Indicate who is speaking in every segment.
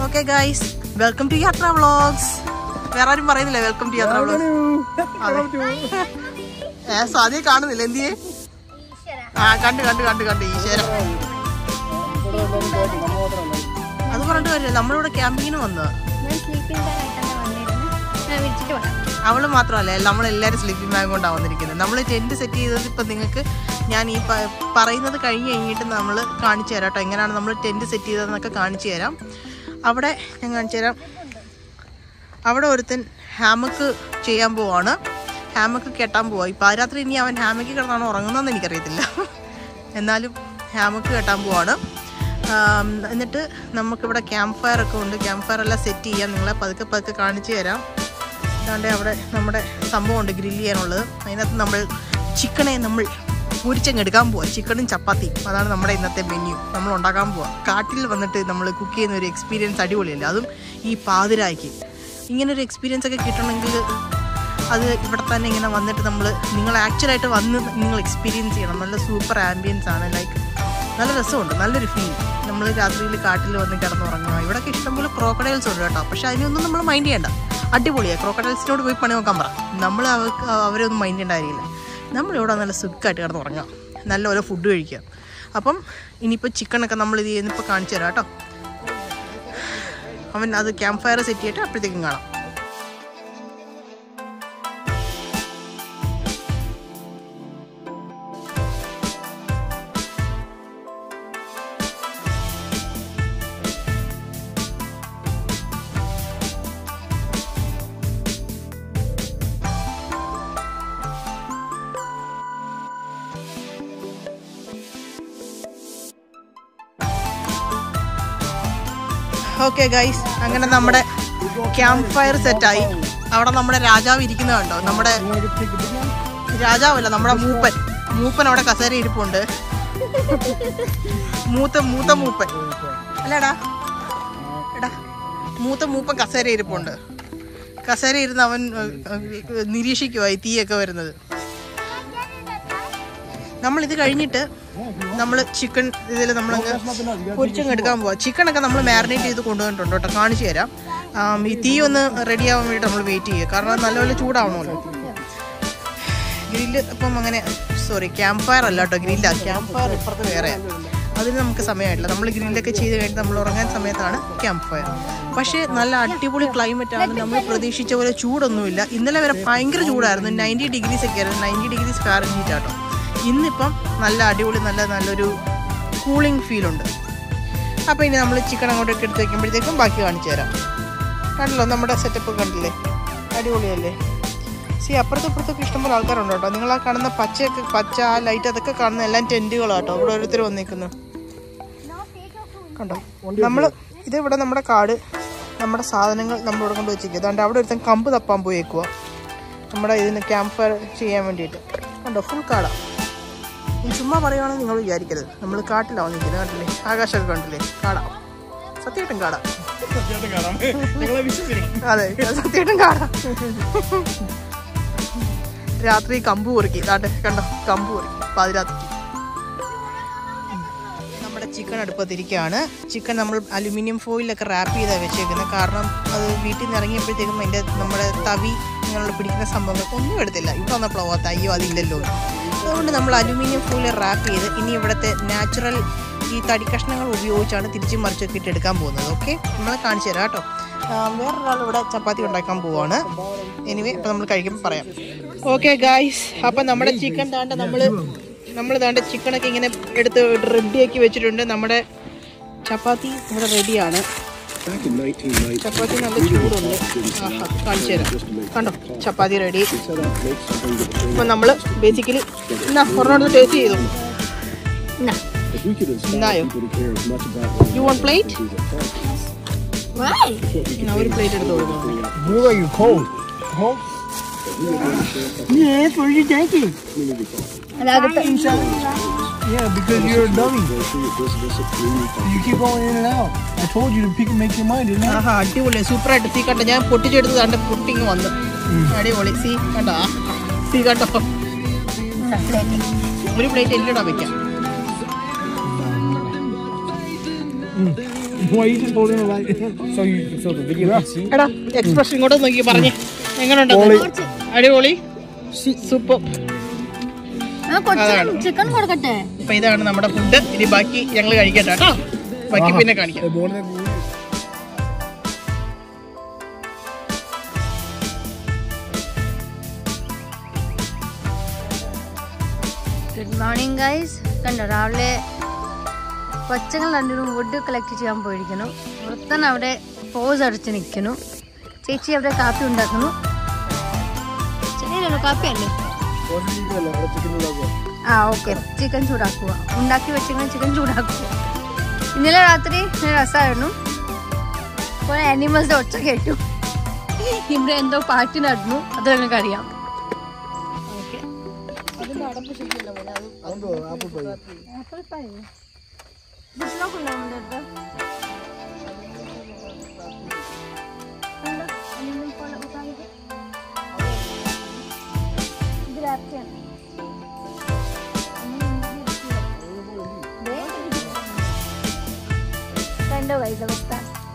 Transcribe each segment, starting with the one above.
Speaker 1: Okay guys welcome to Yathra vlogs വേറെ ആരും പറയുന്നില്ല വെൽക്കം ടു യാത്ര വ്ളോഗ്സ് ഏ സാധ്യ കാണുന്നില്ല എന്തിയെ ആ കണ്ട് കണ്ട് കണ്ട് കണ്ട് ഈശ്വര അത് പറഞ്ഞിട്ട് വരില്ല നമ്മളിവിടെ ക്യാമ്പിങ്ങിന് വന്നത്
Speaker 2: ഞാൻ സ്ലീപ്പിംഗ് ബാഗ് ആയിട്ടാണ് വന്നിരുന്നത് ഞാൻ വിളിച്ചിട്ട് പറയാം
Speaker 1: അവള് മാത്രമല്ല നമ്മളെല്ലാവരും സ്ലീപ്പിംഗ് ബാഗ് കൊണ്ടാണ് വന്നിരിക്കുന്നത് നമ്മൾ ടെൻറ്റ് സെറ്റ് ചെയ്തത് ഇപ്പം നിങ്ങൾക്ക് ഞാൻ ഈ പ- പറയുന്നത് കഴിഞ്ഞ് കഴിഞ്ഞിട്ട് നമ്മൾ കാണിച്ചു തരാം കേട്ടോ എങ്ങനെയാണ് നമ്മൾ ടെൻറ്റ് സെറ്റ് ചെയ്തതെന്നൊക്കെ കാണിച്ചു തരാം അവിടെ ഞാൻ കാണിച്ചു തരാം അവിടെ ഒരുത്തൻ ഹാമക്ക് ചെയ്യാൻ പോവാണ് ഹാമക്ക് കെട്ടാൻ പോവാ ഈ പാരാത്രി ഇനി അവൻ ഹാമക്ക് കിടന്നാണോ ഉറങ്ങുന്നതെന്ന് എനിക്കറിയത്തില്ല എന്നാലും ഹാമക്ക് കെട്ടാൻ പോവാണ് ആം, എന്നിട്ട് നമുക്കിവിടെ ക്യാമ്പ് ഫയർ ഒക്കെ ഉണ്ട് ക്യാമ്പ് ഫയർ എല്ലാം സെറ്റ് ചെയ്യാൻ നിങ്ങളെ പതുക്കെ പതുക്കെ കാണിച്ചു തരാം അതുകൊണ്ട് അവിടെ നമ്മുടെ സംഭവമുണ്ട് ഗ്രില്ല് ചെയ്യാനുള്ളത് അതിനകത്ത് നമ്മൾ ചിക്കനെ നമ്മൾ പൊരിച്ചങ്ങ് എടുക്കാൻ പോവാം ചിക്കനും ചപ്പാത്തിയും അതാണ് നമ്മുടെ ഇന്നത്തെ മെന്യു നമ്മൾ ഉണ്ടാക്കാൻ പോവാം കാട്ടിൽ വന്നിട്ട് നമ്മൾ കുക്ക് ചെയ്യുന്ന ഒരു എക്സ്പീരിയൻസ് അടിപൊളിയല്ലേ അതും ഈ പാതിരായ്ക്ക് ഇങ്ങനെ ഒരു എക്സ്പീരിയൻസ് ഒക്കെ കിട്ടണമെങ്കിൽ അത് ഇവിടെ തന്നെ ഇങ്ങനെ വന്നിട്ട് നമ്മൾ നിങ്ങൾ ആക്ച്വലായിട്ട് വന്ന് നിങ്ങൾ എക്സ്പീരിയൻസ് ചെയ്യണം നല്ല സൂപ്പർ ആംബിയൻസ് ആണ് ലൈക്ക് നല്ല രസമുണ്ട് നല്ലൊരു ഫീൽ നമ്മൾ രാത്രിയിൽ കാട്ടിൽ വന്ന് കിടന്നുറങ്ങുക ഇവിടെയൊക്കെ ഇഷ്ടംപോലെ ക്രോക്കഡൈൽസ് ഉണ്ട് കേട്ടോ പക്ഷെ അതിനൊന്നും നമ്മൾ മൈൻഡ് ചെയ്യണ്ട അടിപൊളിയാണ് ക്രോക്കഡൈൽസിനോട് പോയി പണി നോക്കാൻ പറ നമ്മൾ അവർക്ക് അവരൊന്നും മൈൻഡ് ചെയ്യേണ്ട കാര്യമില്ല നമ്മളിവിടെ നല്ല സുഖമായിട്ട് കിടന്നുറങ്ങാം നല്ല ഓരോ ഫുഡ് കഴിക്കുക അപ്പം ഇനിയിപ്പോൾ ചിക്കനൊക്കെ നമ്മൾ ഇത് ചെയ്യുന്നിപ്പോൾ കാണിച്ചു തരാം കേട്ടോ അവൻ അത് ക്യാമ്പ് ഫയർ സെറ്റ് ചെയ്തിട്ട് അപ്പോഴത്തേക്കും കാണാം ഓക്കെ ഗൈസ് അങ്ങനെ നമ്മുടെ ക്യാമ്പ് ഫയർ സെറ്റായി അവിടെ നമ്മുടെ രാജാവ് ഇരിക്കുന്നത് കണ്ടോ നമ്മുടെ രാജാവല്ല നമ്മുടെ മൂപ്പൻ മൂപ്പൻ അവിടെ കസേര ഇരിപ്പുണ്ട് മൂത്ത മൂത്ത മൂപ്പൻ അല്ലേടാ എടാ മൂത്ത മൂപ്പൻ കസേര ഇരിപ്പുണ്ട് കസേര ഇരുന്ന് അവൻ നിരീക്ഷിക്കുവായി തീയൊക്കെ വരുന്നത് നമ്മൾ ഇത് കഴിഞ്ഞിട്ട് നമ്മൾ ചിക്കൻ ഇതിൽ നമ്മൾ പൊരിച്ചങ്ങ് എടുക്കാൻ പോവാം ചിക്കനൊക്കെ നമ്മൾ മാരിനേറ്റ് ചെയ്ത് കൊണ്ടുവന്നിട്ടുണ്ട് കേട്ടോ കാണിച്ചു തരാം ആം, ഈ തീ ഒന്ന് റെഡി ആവാൻ വേണ്ടി നമ്മൾ വെയിറ്റ് ചെയ്യുക കാരണം അത് നല്ലപോലെ ചൂടാവണമല്ലോ ഗ്രില്ല് ഇപ്പം അങ്ങനെ സോറി ക്യാമ്പ് ഫയർ അല്ല കേട്ടോ ഗ്രില്ല ക്യാമ്പ് ഫയർ ഇപ്പുറത്ത് വേറെ അതിന് നമുക്ക് സമയമായിട്ടില്ല നമ്മൾ ഗ്രില്ലൊക്കെ ചെയ്ത് കഴിഞ്ഞ് നമ്മൾ ഉറങ്ങാൻ സമയത്താണ് ക്യാമ്പ് ഫയർ പക്ഷേ നല്ല അടിപൊളി ക്ലൈമറ്റ് ആണ് നമ്മൾ പ്രതീക്ഷിച്ച പോലെ ചൂടൊന്നുമില്ല ഇന്നലെ വരെ ഭയങ്കര ചൂടായിരുന്നു നയൻറ്റി ഡിഗ്രീസ് ഒക്കെ ആയിരുന്നു നയൻറ്റി ഡിഗ്രീസ് ഫാരൻഹീറ്റ് ആട്ടോ ഇന്നിപ്പം നല്ല അടിപൊളി നല്ല നല്ലൊരു കൂളിംഗ് ഫീലുണ്ട് അപ്പോൾ ഇനി നമ്മൾ ചിക്കൻ അങ്ങോട്ടൊക്കെ എടുത്ത് വെക്കുമ്പോഴത്തേക്കും ബാക്കി കാണിച്ചു തരാം കണ്ടല്ലോ നമ്മുടെ സെറ്റപ്പ് കണ്ടില്ലേ അടിപൊളിയല്ലേ സി അപ്പുറത്തും ഇപ്പുറത്തൊക്കെ ഇഷ്ടംപോലെ ആൾക്കാരുണ്ട് കേട്ടോ നിങ്ങൾ ആ കാണുന്ന പച്ചയൊക്കെ പച്ച ആ ലൈറ്റ് അതൊക്കെ കാണുന്ന എല്ലാം ടെൻറ്റുകളാട്ടോ ഇവിടെ ഓരോരുത്തർ വന്നേക്കുന്നു കണ്ടോ നമ്മൾ ഇത് ഇവിടെ നമ്മുടെ കാട് നമ്മുടെ സാധനങ്ങൾ നമ്മൾ ഇവിടെ കൊണ്ട് വെച്ചിരിക്കുക അതുകൊണ്ട് അവിടെ ഒരുത്തൻ കമ്പ് തപ്പാൻ പോയേക്കുക നമ്മുടെ ഇതിന് ക്യാമ്പ് ഫയർ ചെയ്യാൻ വേണ്ടിയിട്ട് കണ്ടോ ഫുൾ കാടാ ഇനി ചുമ്മാ പറയുവാണെങ്കിൽ നിങ്ങൾ വിചാരിക്കരുത് നമ്മൾ കാട്ടിലാണ് വന്നിരിക്കുന്നത് കണ്ടില്ലേ ആകാശമൊക്കെ കണ്ടില്ലേ കാടാ സത്യമായിട്ടും കാടാ അതെ സത്യമായിട്ടും കാടാ രാത്രി കമ്പ് കുറുക്കി ദാണ്ടെ കണ്ടോ കമ്പ് കുറുക്കി പാതിരാത്രിക്ക് നമ്മുടെ ചിക്കൻ അടുപ്പത്തിരിക്കുകയാണ് ചിക്കൻ നമ്മൾ അലുമിനിയം ഫോയിലൊക്കെ റാപ്പ് ചെയ്താണ് വെച്ചേക്കുന്നത് കാരണം അത് വീട്ടിൽ നിന്ന് ഇറങ്ങിയപ്പോഴത്തേക്കും അതിൻ്റെ നമ്മുടെ തവി ഇങ്ങനെയുള്ള പിടിക്കുന്ന സംഭവങ്ങൾ ഒന്നും എടുത്തില്ല ഇവിടെ വന്നപ്പോൾ ഓർത്ത് അയ്യോ അതില്ലല്ലോ അതുകൊണ്ട് നമ്മൾ അലുമിനിയം ഫോയിൽ റാപ്പ് ചെയ്ത് ഇനി ഇവിടുത്തെ നാച്ചുറൽ ഈ തടി കഷ്ണങ്ങൾ ഉപയോഗിച്ചാണ് തിരിച്ചും മറിച്ചൊക്കെ ഇട്ട് എടുക്കാൻ പോകുന്നത് ഓക്കെ നമ്മളെ കാണിച്ചു തരാം കേട്ടോ ആ, വേറൊരാൾ ഇവിടെ ചപ്പാത്തി ഉണ്ടാക്കാൻ പോവാണ് എനിവേ അപ്പോൾ നമ്മൾ കഴിക്കുമ്പോൾ പറയാം ഓക്കെ ഗായ്സ് അപ്പം നമ്മുടെ ചിക്കൻ താണ്ട നമ്മൾ നമ്മൾ താണ്ട ചിക്കനൊക്കെ ഇങ്ങനെ എടുത്ത് റെഡിയാക്കി വെച്ചിട്ടുണ്ട് നമ്മുടെ ചപ്പാത്തി ഇവിടെ റെഡിയാണ്
Speaker 3: Back in 1990,
Speaker 1: ചപ്പാത്തി നല്ല ചൂടുണ്ട് ആഹാ കാണിച്ചു തരാം കണ്ടോ chapati ready
Speaker 3: set up make something with the
Speaker 1: അപ്പം നമ്മൾ ബേസിക്കലി എന്നാ ഒരെണ്ണം ടേസ്റ്റ് ചെയ്തു എന്നാ
Speaker 3: If we could inspire
Speaker 1: Nayo.
Speaker 3: people to care as much about one
Speaker 1: You want plate?
Speaker 3: do their parts,
Speaker 2: Why?
Speaker 1: എന്നാ ഒരു പ്ലേറ്റ് എടുത്ത് കൊടുക്കും
Speaker 4: You look like you're cold. Cold? Yeah, that's what you're thinking.
Speaker 3: community thought.
Speaker 4: Yeah, because you're a dummy.
Speaker 3: Go through your business at community thought.
Speaker 4: You keep going in and out. I told you to pick and make your mind, didn't I?
Speaker 1: ആഹാ അടിപൊളി സൂപ്പറായിട്ട് see കണ്ടോ ഞാൻ പൊട്ടിച്ചെടുത്ത് കണ്ട് potting വന്നു അടിപൊളി see കണ്ടോ see കണ്ടോ ഒരു പ്ലേറ്റ് എല്ലിടാൻ വെക്കാം
Speaker 4: Why you just holding it like so you so the video can see?
Speaker 1: എടാ എക്സ്പ്രഷൻ ഇങ്ങോട്ട് നോക്കി പറഞ്ഞേ എങ്ങനെയുണ്ട് അടിപൊളി സൂപ്പർ
Speaker 2: കൊച്ചു ചിക്കൻ കൊടുക്കട്ടെ
Speaker 1: അപ്പൊ ഇതാണ് നമ്മുടെ ഫുഡ് ഇനി ബാക്കി ഞങ്ങൾ കഴിക്കട്ടെ കേട്ടോ ബാക്കി പിന്നെ കാണിക്കാം
Speaker 4: The more than
Speaker 2: good morning guys കണ്ടോ രാവിലെ കൊച്ചങ്ങൾ രണ്ടിനും വുഡ് കളക്ട് ചെയ്യാൻ പോയിരിക്കുന്നു വൃത്തൻ അവിടെ പോസ് അടിച്ച് നിൽക്കുന്നു ചേച്ചി അവിടെ കാപ്പി ഉണ്ടാക്കുന്നു ശരിയല്ലോ കാപ്പിയല്ലേ ആ ഓക്കെ ചിക്കൻ ചൂടാക്കുക ഉണ്ടാക്കി വെച്ചിങ്ങനെ ചിക്കൻ ചൂടാക്കുക ഇന്നലെ രാത്രി നല്ല രസമായിരുന്നു കുറെ ആനിമൽസിന്റെ ഒച്ച കേട്ടു ഇവിടെ എന്തോ പാട്ട് നടന്നു അത് നിങ്ങൾക്ക് അറിയാം ഓക്കെ ആപ്പിൾ പൈ ബിസിനൊക്കെ ഉണ്ടോ നമ്മുടെ അടുത്ത് ഉണ്ടോ? എന്തെങ്കിലും പോലെ ഉത്താനിക്ക്? ഇത് രാത്രിയാണ് ദേ. കണ്ടോ guys അവസ്ഥ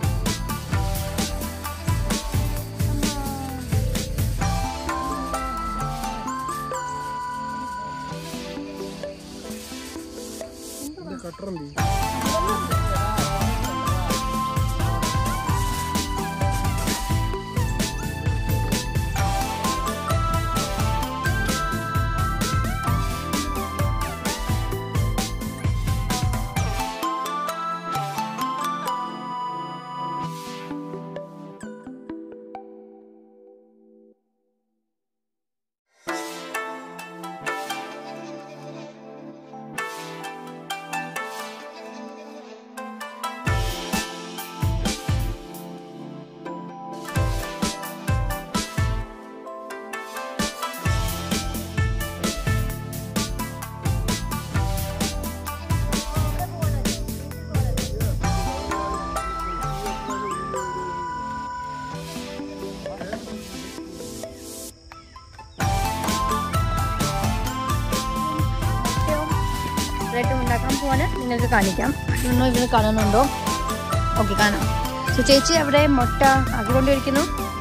Speaker 2: ബ്രെഡും ഉണ്ടാക്കാൻ പോവാണ് നിങ്ങൾക്ക് കാണിക്കാം ഇന്നോ ഇതിന് കാണുന്നുണ്ടോ ഓക്കെ കാണാം സോ ചേച്ചി അവിടെ മുട്ട ആക്കിക്കൊണ്ടിരിക്കുന്നു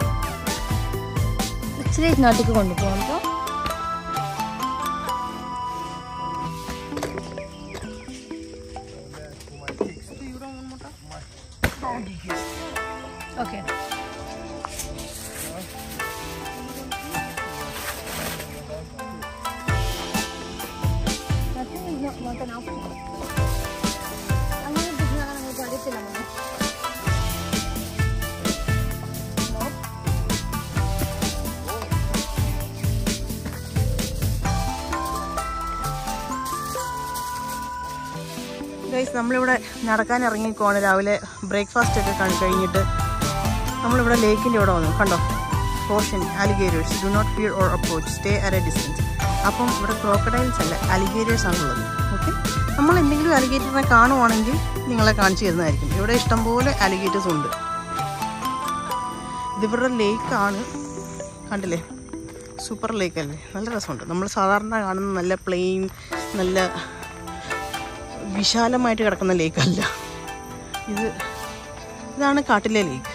Speaker 2: ഇച്ചിരി നാട്ടിലേക്ക് കൊണ്ടുപോകാം കേട്ടോ ഓക്കെ അങ്ങനെ ബിസിനസ് നമുക്ക് അറിയത്തില്ല മോനെ.
Speaker 1: ഗൈസ് നമ്മളിവിടെ നടക്കാൻ ഇറങ്ങിക്കോണ് രാവിലെ ബ്രേക്ക്ഫാസ്റ്റ് ഒക്കെ കാണി കഴിഞ്ഞിട്ട് നമ്മളിവിടെ ലേക്കിൻ്റെ ഇവിടെ വന്നു കണ്ടോ portion alligators do not fear or approach stay at a distance അപ്പം ഇവിടെ ക്രോക്കഡൈൽസ് അല്ല അലിഗേറ്റേഴ്സ് ആണുള്ളത് ഓക്കെ നമ്മൾ എന്തെങ്കിലും അലിഗേറ്ററിനെ കാണുവാണെങ്കിൽ നിങ്ങളെ കാണിച്ചു തരുന്നതായിരിക്കും ഇവിടെ ഇഷ്ടംപോലെ അലിഗേറ്റേഴ്സ് ഉണ്ട് ഇതിവരുടെ ലേക്കാണ് കണ്ടില്ലേ സൂപ്പർ ലേക്ക് അല്ലേ നല്ല രസമുണ്ട് നമ്മൾ സാധാരണ കാണുന്ന നല്ല പ്ലെയിൻ നല്ല വിശാലമായിട്ട് കിടക്കുന്ന ലേക്കല്ല ഇത് ഇതാണ് കാട്ടിലെ ലേക്ക്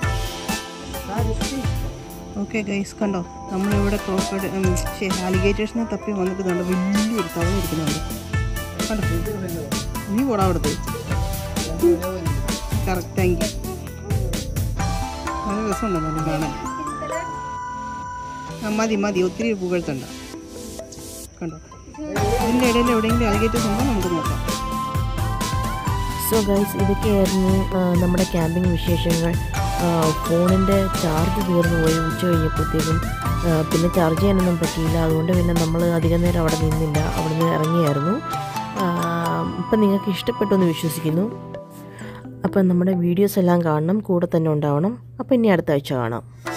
Speaker 1: ഓക്കെ ഗൈസ് കണ്ടോ നമ്മളിവിടെ ക്രോക്കഡ് ആലിഗേറ്റേഴ്സിനെ തപ്പി വന്നിട്ട് കണ്ടോ വലിയൊരു തവണ ഇരിക്കുന്നുണ്ട് കണ്ടോ നീ പോടാ അവിടുത്തെ കറക്റ്റ് താങ്ക് യു നല്ല രസമുണ്ടോ നല്ല കാണാൻ ആ മതി മതി ഒത്തിരി പുകഴ്ത്തണ്ട കണ്ടോ ഇതിൻ്റെ ഇടയിൽ എവിടെയെങ്കിലും അലിഗേറ്റേഴ്സ് ഉണ്ടോ നമുക്ക് നോക്കാം
Speaker 5: സോ ഗൈസ് ഇതൊക്കെയായിരുന്നു ആ, നമ്മുടെ ക്യാമ്പിംഗ് വിശേഷങ്ങൾ ഫോണിൻ്റെ ചാർജ് തീർന്നു പോയി ഉച്ച കഴിഞ്ഞപ്പോഴത്തേക്കും ആ, പിന്നെ ചാർജ് ചെയ്യാനൊന്നും പറ്റിയില്ല അതുകൊണ്ട് പിന്നെ നമ്മൾ അധികം നേരം അവിടെ നിന്നില്ല അവിടുന്ന് ഇറങ്ങിയായിരുന്നു അപ്പം നിങ്ങൾക്ക് ഇഷ്ടപ്പെട്ടു എന്ന് വിശ്വസിക്കുന്നു അപ്പം നമ്മുടെ വീഡിയോസ് എല്ലാം കാണണം കൂടെ തന്നെ ഉണ്ടാവണം അപ്പം ഇനി അടുത്ത ആഴ്ച കാണാം